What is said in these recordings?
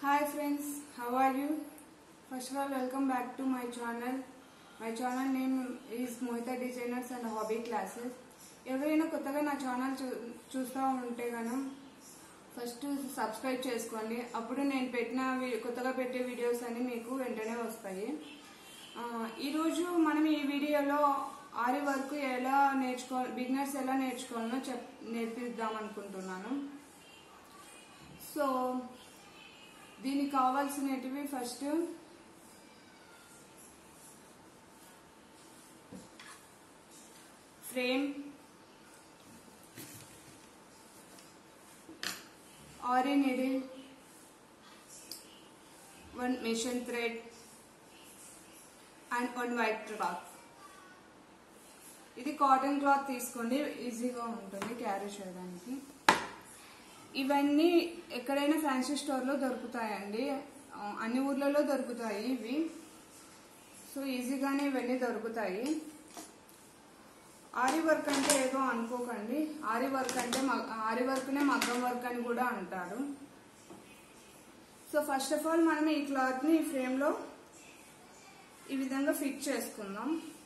Hi friends, how are you? First of all, welcome back to my channel. My channel name is Mohita Designers and Hobby Classes. ఎవరైనా కొత్తగా నా channel చూ చూస్తూ ఉంటే కనుక first subscribe చేసుకోండి అప్పుడు నేను పెట్టిన వి- కొత్తగా పెట్టే వీడియోస్ అన్ని మీకు వెంటనే వస్తాయి ఆ, ఈరోజు మనం ఈ వీడియోలో ఆరి వర్క్ ఎలా నేర్చుకో బిగినర్స్ ఎలా నేర్చుకోవాలో చెప్ నేర్పిద్దాం అనుకుంటున్నాను సో దీనికి కావాల్సినటివి first frame aari needle one machine thread and one white cloth ఇది కాటన్ క్లాత్ తీసుకోండి ఈజీగా ఉంటుంది క్యారీ చేయడానికి ఇవన్నీ ఎక్కడైనా ఫ్యాన్సీ స్టోర్లో దొరుకుతాయండి ఆ, అన్ని ఊర్లలో దొరుకుతాయి ఇవి సో ఈజీగానే ఇవన్నీ దొరుకుతాయి ఆరి వర్క్ అంటే ఏదో అనుకోకండి ఆరి వర్క్ అంటే మ- ఆరి వర్క్నే మగ్గం వర్క్ అని కూడా అంటారు సో ఫస్ట్ ఆఫ్ ఆల్ మనం ఈ క్లాత్ని ఈ ఫ్రేమ్లో ఈ విధంగా ఫిట్ చేసుకుందాం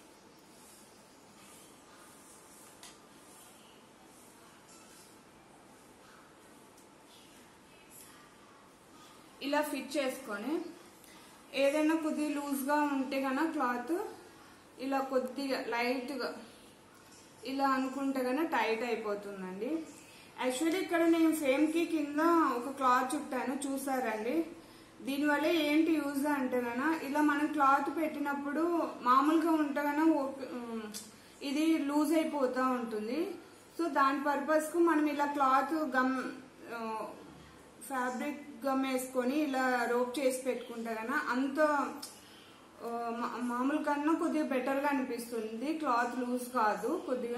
ఇలా ఫిట్ చేసుకొని ఏదైనా కొద్దిగా లూజ్గా ఉంటే కనుక క్లాత్ ఇలా కొద్దిగా లైట్గా ఇలా అనుకుంటే కనుక టైట్ అయిపోతుందండి యాక్చువల్లీ ఇక్కడ నేను ఫ్రేమ్కి కింద ఒక క్లాత్ చుట్టాను చూసారండి దీనివల్ల ఏంటి యూజ్ అంటే కనుక ఇలా మనం క్లాత్ పెట్టినప్పుడు మామూలుగా ఉంటే కనుక ఓకే- ఉమ్, ఇది లూజ్ అయిపోతూ ఉంటుంది సో దాని పర్పస్కు మనం ఇలా క్లాత్ గమ్ ఆ, ఫ్యాబ్రిక్ గమ్ వేసుకొని ఇలా రోప్ చేసి పెట్టుకుంటే కనుక అంత ఆ, మా- మామూలు కన్నా కొద్దిగా బెటర్గా అనిపిస్తుంది క్లాత్ లూజ్ కాదు కొద్దిగా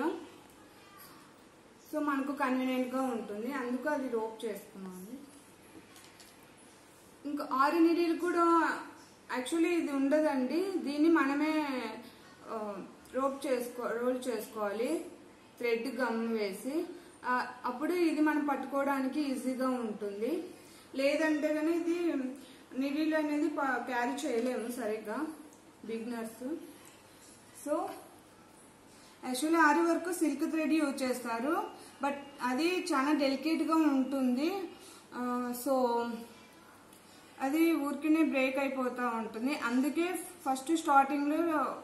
సో మనకు కన్వీనియంట్గా ఉంటుంది అందుకు అది రోప్ చేసుకున్నాను ఇంకా ఆరు నీడిలు కూడా యాక్చువల్లీ ఇది ఉండదండి దీన్ని మనమే ఆ, రోప్ చేసుకో రోల్ చేసుకోవాలి థ్రెడ్ గమ్ వేసి ఆ, అప్పుడు ఇది మనం పట్టుకోవడానికి ఈజీగా ఉంటుంది లేదంటే కానీ ఇది నిడిల్ అనేది క్యారీ చేయలేము సరిగ్గా బిగినర్స్ సో యాక్చువల్లీ ఆరి వరకు సిల్క్ థ్రెడ్ యూజ్ చేస్తారు బట్ అది చాలా డెలికేట్గా ఉంటుంది ఆ, సో అది ఊరికినే బ్రేక్ అయిపోతూ ఉంటుంది అందుకే ఫస్ట్ స్టార్టింగ్లో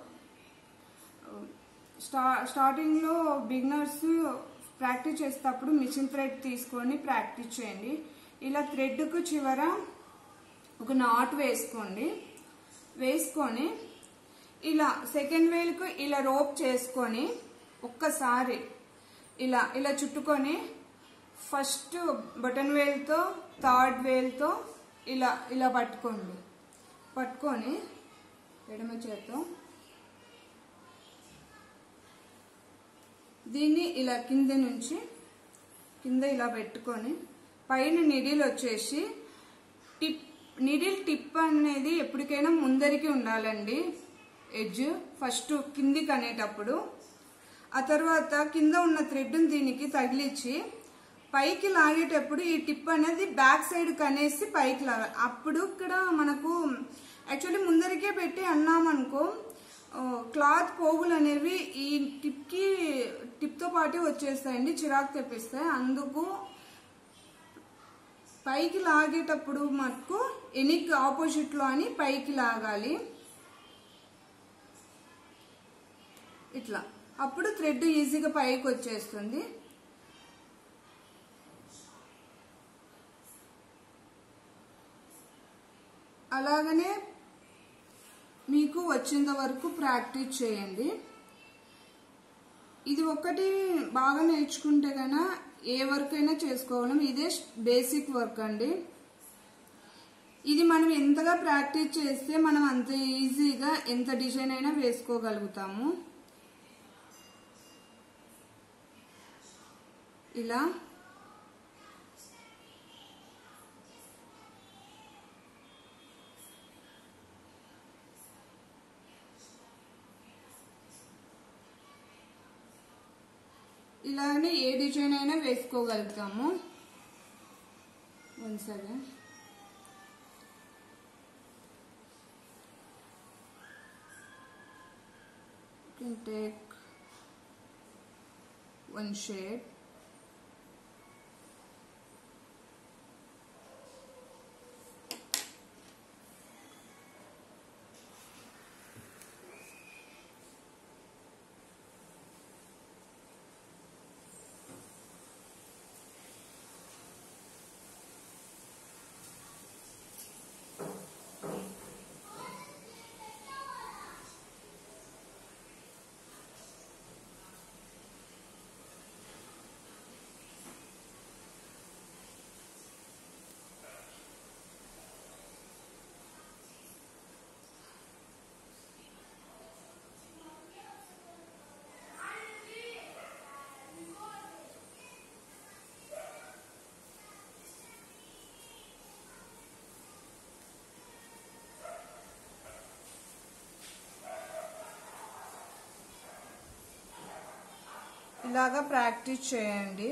స్టా స్టార్టింగ్లో బిగినర్స్ ప్రాక్టీస్ చేసేటప్పుడు మిషన్ థ్రెడ్ తీసుకొని ప్రాక్టీస్ చేయండి ఇలా థ్రెడ్కు చివర ఒక నాట్ వేసుకోండి వేసుకొని ఇలా సెకండ్ వేల్కు ఇలా రోప్ చేసుకొని ఒక్కసారి ఇలా ఇలా చుట్టుకొని ఫస్ట్ బటన్ వేల్తో థర్డ్ వేల్తో ఇలా ఇలా పట్టుకోండి పట్టుకొని ఎడమ చేత్తో దీన్ని ఇలా కింద నుంచి కింద ఇలా పెట్టుకొని పైన నిడిల్ వచ్చేసి టిప్ నిడిల్ టిప్ అనేది ఎప్పటికైనా ముందరికి ఉండాలండి ఎడ్జ్ ఫస్ట్ కిందికి అనేటప్పుడు ఆ తర్వాత కింద ఉన్న థ్రెడ్ని దీనికి తగిలించి పైకి లాగేటప్పుడు ఈ టిప్ అనేది బ్యాక్ సైడ్ కనేసి పైకి లాగాలి అప్పుడు ఇక్కడ మనకు యాక్చువల్లీ ముందరికే పెట్టి అన్నామనుకో ఆ, క్లాత్ పోగులు అనేవి ఈ టిప్కి టిప్తో పాటు వచ్చేస్తాయండి చిరాకు తెప్పిస్తాయి అందుకు పైకి లాగేటప్పుడు మటుకు ఎనిక్ ఆపోజిట్లో అని పైకి లాగాలి ఇట్లా అప్పుడు థ్రెడ్ ఈజీగా పైకి వచ్చేస్తుంది అలాగనే మీకు వచ్చేంత వరకు ప్రాక్టీస్ చేయండి ఇది ఒకటి బాగా నేర్చుకుంటే గన ఏ వర్క్ అయినా చేసుకోగలం ఇదే బేసిక్ వర్క్ అండి ఇది మనం ఎంతగా ప్రాక్టీస్ చేస్తే మనం అంత ఈజీగా ఎంత డిజైన్ అయినా వేసుకోగలుగుతాము ఇలా ఇలానే ఏ డిజైన్ అయినా వేసుకోగలుగుతాము one second can take one shade ఇలాగా ప్రాక్టీస్ చేయండి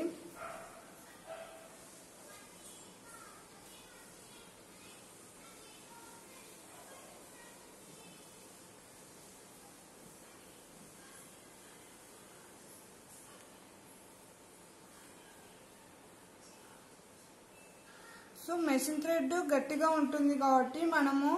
సో మెషిన్ థ్రెడ్ గట్టిగా ఉంటుంది కాబట్టి మనము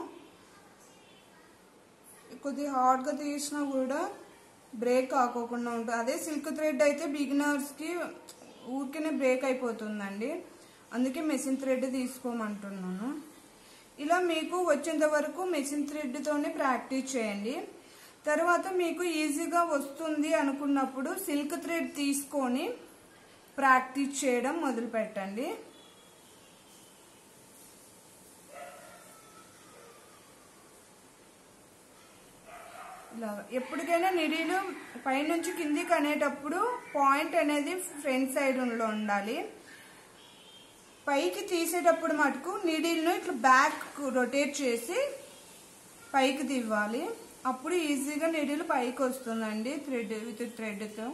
కొద్ది హార్డ్గా తీసినా కూడా బ్రేక్ కాకోకుండా ఉంటుంది అదే సిల్క్ థ్రెడ్ అయితే బిగినర్స్కి ఊరికనే బ్రేక్ అయిపోతుందండి అందుకే మెషిన్ థ్రెడ్ తీసుకోమంటున్నాను ఇలా మీకు వచ్చేంత వరకు మెషిన్ థ్రెడ్తోనే ప్రాక్టీస్ చేయండి తర్వాత మీకు ఈజీగా వస్తుంది అనుకున్నప్పుడు సిల్క్ థ్రెడ్ తీసుకొని ప్రాక్టీస్ చేయడం మొదలు పెట్టండి ఇలా ఎప్పటికైనా నిడిలు పైనుంచి కిందికి అనేటప్పుడు పాయింట్ అనేది ఫ్రంట్ సైడ్ లో ఉండాలి పైకి తీసేటప్పుడు మటుకు నీడిల్ను ఇట్లా బ్యాక్ రొటేట్ చేసి పైకి తివ్వాలి అప్పుడు ఈజీగా నీడిల్ పైకి వస్తుందండి థ్రెడ్ విత్ థ్రెడ్తో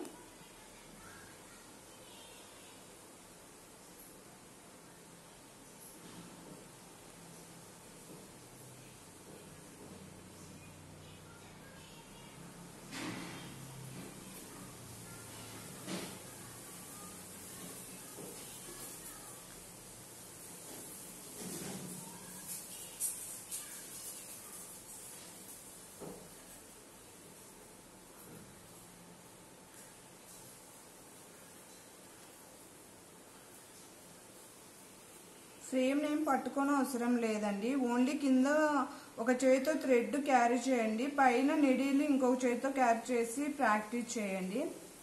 ఫ్రేమ్ ఏం పట్టుకొని అవసరం లేదండి ఓన్లీ కింద ఒక చేతితో థ్రెడ్ క్యారీ చేయండి పైన నిడిలు ఇంకొక చేతితో క్యారీ చేసి ప్రాక్టీస్ చేయండి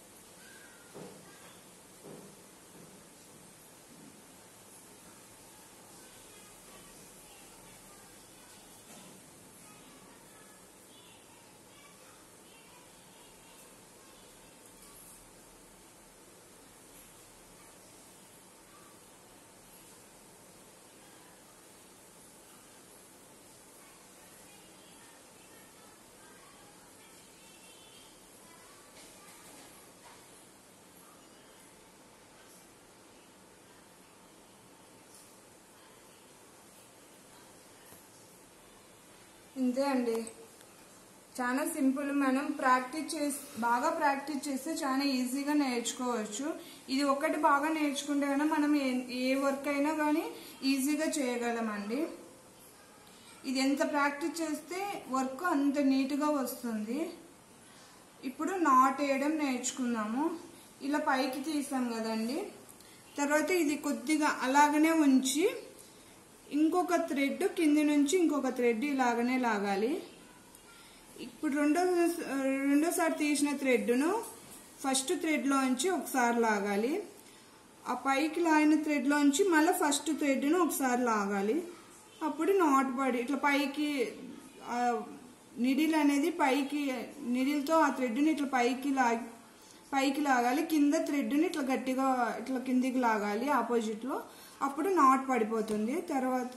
ఇంతే అండి చాలా సింపుల్ మనం ప్రాక్టీస్ చేసి బాగా ప్రాక్టీస్ చేస్తే చాలా ఈజీగా నేర్చుకోవచ్చు ఇది ఒకటి బాగా నేర్చుకుంటే కనుక మనం ఏ ఏ వర్క్ అయినా కానీ ఈజీగా చేయగలమండి ఇది ఎంత ప్రాక్టీస్ చేస్తే వర్క్ అంత నీట్గా వస్తుంది ఇప్పుడు నాట్ వేయడం నేర్చుకుందాము ఇలా పైకి తీసాం కదండి తర్వాత ఇది కొద్దిగా అలాగనే ఉంచి ఇంకొక థ్రెడ్ కింది నుంచి ఇంకొక థ్రెడ్ ఇలాగనే లాగాలి ఇప్పుడు రెండో రెండోసారి తీసిన థ్రెడ్ను ఫస్ట్ థ్రెడ్లోంచి ఒకసారి లాగాలి ఆ పైకి లాగిన థ్రెడ్లోంచి మళ్ళీ ఫస్ట్ థ్రెడ్ను ఒకసారి లాగాలి అప్పుడు నాట్ పడి ఇట్లా పైకి నిడిల్ అనేది పైకి నిడిల్తో ఆ థ్రెడ్ని ఇట్లా పైకి లాగి పైకి లాగాలి కింద థ్రెడ్ని ఇట్లా గట్టిగా ఇట్లా కిందికి లాగాలి ఆపోజిట్లో అప్పుడు నాట్ పడిపోతుంది తర్వాత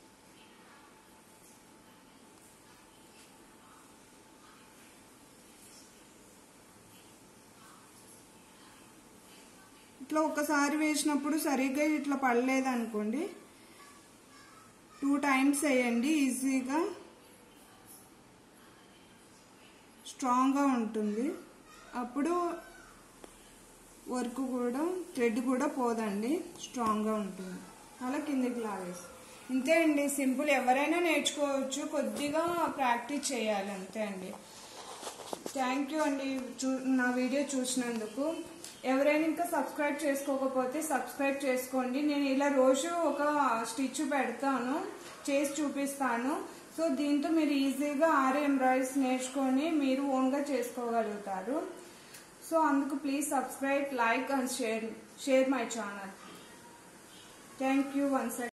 ఇట్లా ఒకసారి వేసినప్పుడు సరిగ్గా ఇట్లా పడలేదు అనుకోండి టూ టైమ్స్ వేయండి ఈజీగా స్ట్రాంగ్గా ఉంటుంది అప్పుడు వర్క్ కూడా థ్రెడ్ కూడా పోదండి స్ట్రాంగ్గా ఉంటుంది అలా కిందికి లాగేసి ఇంతే అండి సింపుల్ ఎవరైనా నేర్చుకోవచ్చు కొద్దిగా ప్రాక్టీస్ చేయాలి అంతే అండి థ్యాంక్ యూ అండి చూ నా వీడియో చూసినందుకు ఎవరైనా ఇంకా సబ్స్క్రైబ్ చేసుకోకపోతే సబ్స్క్రైబ్ చేసుకోండి నేను ఇలా రోజు ఒక స్టిచ్ పెడతాను చేసి చూపిస్తాను సో దీంతో మీరు ఈజీగా ఆర్ ఎంబ్రాయిడరీస్ నేర్చుకొని మీరు ఓన్గా చేసుకోగలుగుతారు సో అందుకు please subscribe like and share share my channel thank you once